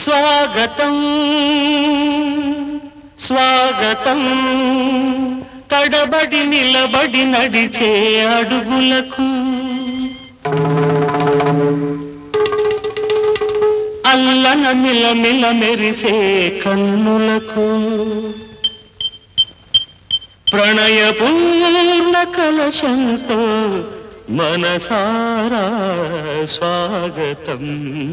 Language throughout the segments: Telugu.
స్వాగతం స్వాగతం తడబడి నిలబడి నడిచే అడుగులకు అల్లన మిలమిల మెరిసే కన్నులకు ప్రణయపూర్ణ కలశంతో మనసారా స్వాగతం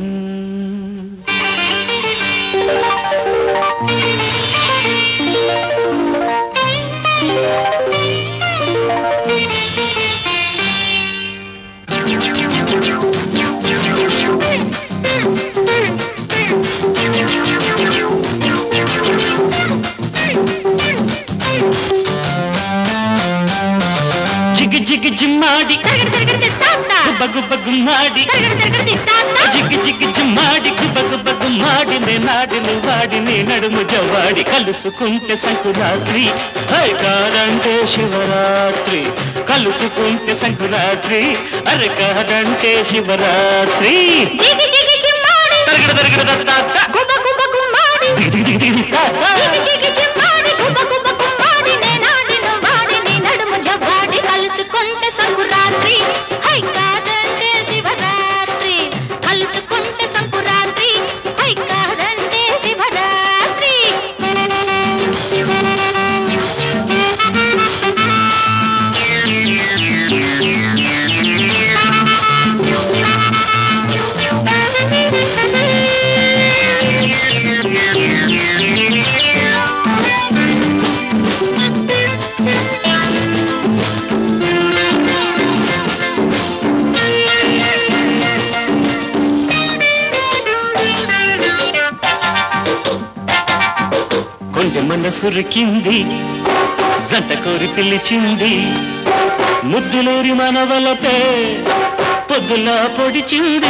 జిగి జిగి జిమ్మాడి గుబ్బ గుబ్బ గుమ్మాడి జిగి జిగి జిమ్మాడి గుబ్బ గుబ్బ గుమ్మాడి నే నాడిని వాడి నీ నడుము జవాడి కలుసుకుంటే సంకురాత్రి హై కాదంటే శివరాత్రి కలుసుకుంటే సంకురాత్రి అరే కాదంటే శివరాత్రి తరగడ తరగడ దత్తాత్త. దిగి దిగి దిగి తాత. కలుసుకుంటే సంకురాత్రి హై కాదంటే శివరాత్రి కలుసుకుంటే సంకురాత్రి హై కాదంటే శివరాత్రి కొంచెం మనసురికింది జంట కోరి పిలిచింది ముద్దులేరి మనవలపే పొద్దులా పొడిచింది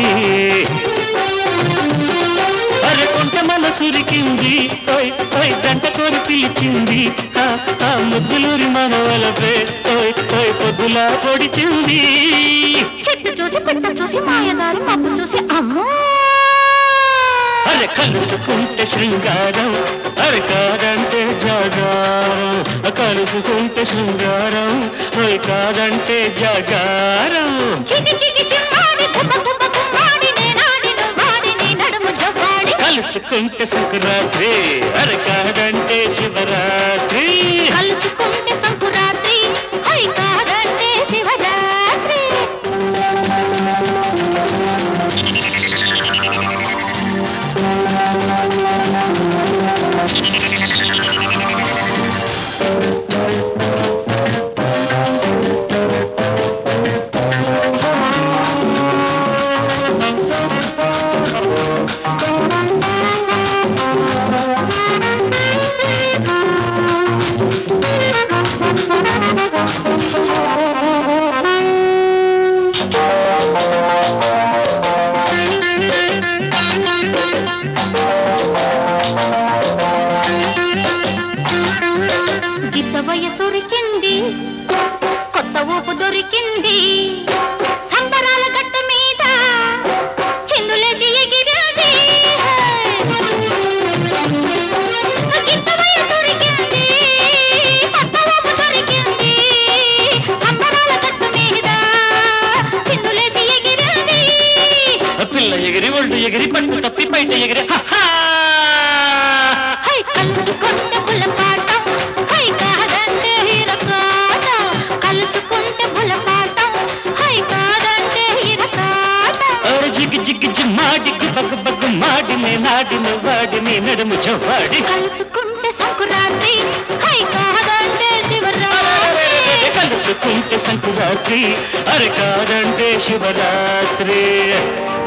అరే కొంట మనసురికింది ఓయ్ ఓయ్ జంట కోరి పిలిచింది ఆ, ఆ ముద్దులూరి మనవలపే ఓయ్ ఓయ్ పొద్దులా పొడిచింది చెట్టు చూసి పెట్ట చూసి మాయదారి పప్పు చూసి అమ్మో అరే కలుసుకుంటే శృంగారం అరే కాదంటే జాగారం కలుసుకుంటే శృంగారం ఓయ్ కాదంటే జాగారం చికి చికి చిమ్మాడి గుబ్బ గుబ్బ గుమ్మాడి నేనాడి నువ్వాడి నీ నడుము జవ్వాడి కలుసుకుంటే సంక్రాంతి అరే కాదంటే శివరాత్రి కలుసుకుంటే సంకురాత్రి హై కాదంటే శివరాత్రి గిద్ద వయసురికింది కొత్త ఊపు దొరికింది సంబరాల గట్ట మీద చిందులేసి ఎగిరాది గిద్ద వయసురికింది కొత్త ఊపు దొరికింది సంబరాల గట్ట మీద చిందులేసి ఎగిరాది పిల్ల ఎగిరి ఒళ్ళు ఎగిరి పట్టు తప్పి బయట ఎగిరి హహా! హై కలుసుకుంటే బులపాటం హై కాదంటే హీరకాటం కలుసుకుంటే బులపాటం హై కాదంటే హీరకాటం అరే జిగి జిగి జిమ్మాడి బగ్గు బగ్గు మాడి నే నాడిన వాడి నీ నడుము చవ్వాడి కలుసుకుంటే సంకురాత్రి హై కాదంటే శివరాత్రి కలుసుకుంటే సంకురాత్రి అరే కాదంటే శివరాత్రి